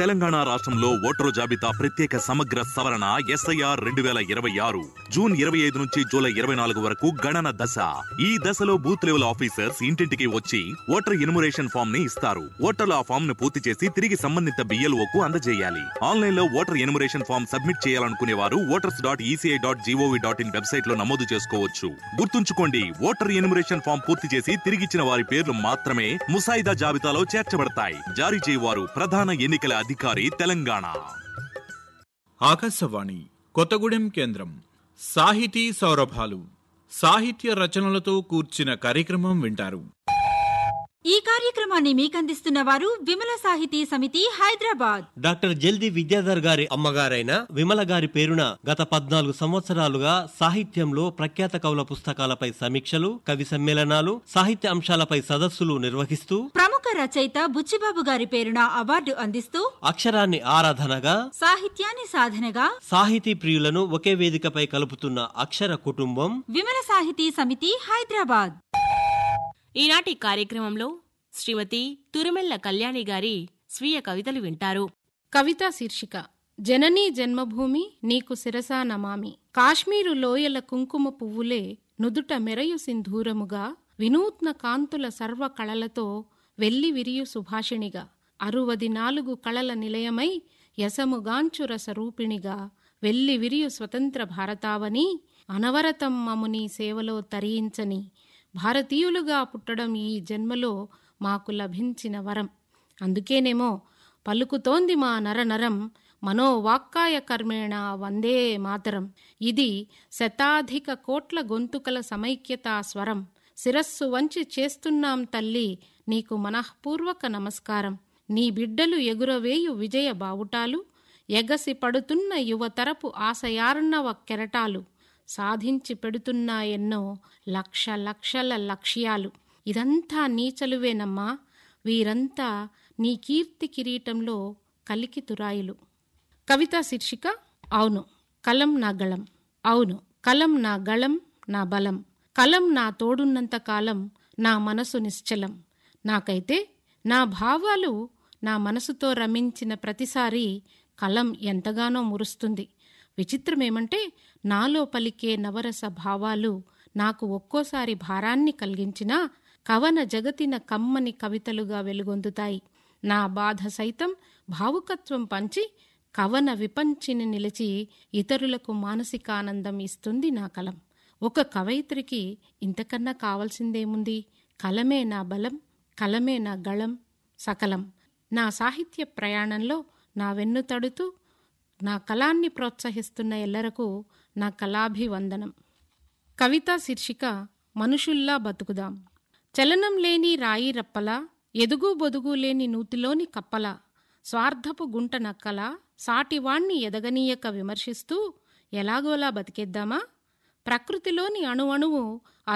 తెలంగాణ రాష్ట్రంలో ఓటరు జాబితా ప్రత్యేక సమగ్ర సవరణ ఎస్ఐఆర్ రెండు వేల ఇరవై ఆరు జూన్ ఇరవై ఐదు నుంచి జూలై ఇరవై నాలుగు వరకు గణన దశ ఈ దశలో బూత్ లెవెల్ ఆఫీసర్స్ ఇంటింటికి వచ్చి ఓటర్ ఎన్యుమరేషన్ ఫామ్ ని ఇస్తారు ఓటర్లు ఆ ఫామ్ ను పూర్తి చేసి తిరిగి సంబంధిత బిఎల్ఓకు అందజేయాలి ఆన్లైన్ లో ఓటర్ ఎన్యుమరేషన్ ఫామ్ సబ్మిట్ చేయాలనుకునే వారు voters dot ECI dot GOV dot in website లో నమోదు చేసుకోవచ్చు గుర్తుంచుకోండి ఓటర్ ఎన్యుమరేషన్ ఫామ్ పూర్తి చేసి తిరిగిచ్చిన వారి పేర్లు మాత్రమే ముసాయిదా జాబితాలో చేర్చబడతాయి జారీ చేయవారు ప్రధాన ఎన్నికల అధికారి తెలంగాణ ఆకాశవాణి కొత్తగూడెం కేంద్రం సాహితీ సౌరభాలు సాహిత్య రచనలతో కూర్చిన కార్యక్రమం వింటారు ఈ కార్యక్రమాన్ని మీకందిస్తున్న వారు విమల సాహితీ సమితి హైదరాబాద్ డాక్టర్ జల్ది విద్యాధర్ గారి అమ్మగారైన విమల గారి పేరున గత పద్నాలుగు సంవత్సరాలుగా సాహిత్యంలో ప్రఖ్యాత కవుల పుస్తకాలపై సమీక్షలు కవి సమ్మేళనాలు సాహిత్య అంశాలపై సదస్సులు నిర్వహిస్తూ ప్రముఖ రచయిత బుచ్చిబాబు గారి పేరున అవార్డు అందిస్తూ అక్షరాన్ని ఆరాధనగా సాహిత్యాన్ని సాధనగా సాహితీ ప్రియులను ఒకే వేదికపై కలుపుతున్న అక్షర కుటుంబం విమల సాహితీ సమితి హైదరాబాద్ ఈనాటి కార్యక్రమంలో శ్రీమతి తురుమెల్ల కళ్యాణి గారి స్వీయ కవితలు వింటారు కవితా శీర్షిక జననీ జన్మభూమి నీకు శిరసా నమామి కాశ్మీరు లోయల కుంకుమ పువ్వులే నుదుట మెరయు సింధూరముగా వినూత్న కాంతుల సర్వ కళలతో వెల్లి విరియు సుభాషిణిగా అరువది నాలుగు కళల నిలయమై యసముగాంచు రసరూపిణిగా వెల్లి విరియు స్వతంత్ర భారతావని అనవరతం మముని సేవలో తరించని భారతీయులుగా పుట్టడం ఈ జన్మలో మాకు లభించిన వరం అందుకేనేమో పలుకుతోంది మా నరనరం మనోవాక్కాయ కర్మేణ వందే మాతరం ఇది శతాధిక కోట్ల గొంతుకల సమైక్యతా స్వరం శిరస్సు వంచి చేస్తున్నాం తల్లి నీకు మనఃపూర్వక నమస్కారం నీ బిడ్డలు ఎగురవేయు విజయ బావుటాలు ఎగసి పడుతున్న యువతరపు ఆశయార్ణవ కెరటాలు సాధించి పెడుతున్నా ఎన్నో లక్ష లక్షల లక్ష్యాలు ఇదంతా నీ చలువేనమ్మా వీరంతా నీ కీర్తి కిరీటంలో కలికి తురాయిలు కవితా శీర్షిక అవును కలం నా గళం అవును కలం నా గళం నా బలం కలం నా తోడున్నంత కాలం నా మనసు నిశ్చలం నాకైతే నా భావాలు నా మనసుతో రమించిన ప్రతిసారి కలం ఎంతగానో మురుస్తుంది విచిత్రమేమంటే నాలో పలికే నవరస భావాలు నాకు ఒక్కోసారి భారాన్ని కలిగించినా కవన జగతిన కమ్మని కవితలుగా వెలుగొందుతాయి నా బాధ సైతం భావుకత్వం పంచి కవన విపంచిని నిలిచి ఇతరులకు మానసికానందం ఇస్తుంది నా కలం ఒక కవయిత్రికి ఇంతకన్నా కావలసిందేముంది కలమే నా బలం కలమే నా గళం సకలం నా సాహిత్య ప్రయాణంలో నా వెన్ను తడుతూ నా కళాన్ని ప్రోత్సహిస్తున్న ఎల్లరకు నా కళాభివందనం కవితా శీర్షిక మనుషుల్లా బతుకుదాం చలనం లేని రాయి రప్పల ఎదుగు బొదుగు లేని నూతిలోని కప్పల స్వార్థపు గుంట నక్కల సాటివాణ్ణి ఎదగనీయక విమర్శిస్తూ ఎలాగోలా బతికేద్దామా ప్రకృతిలోని అణువణువు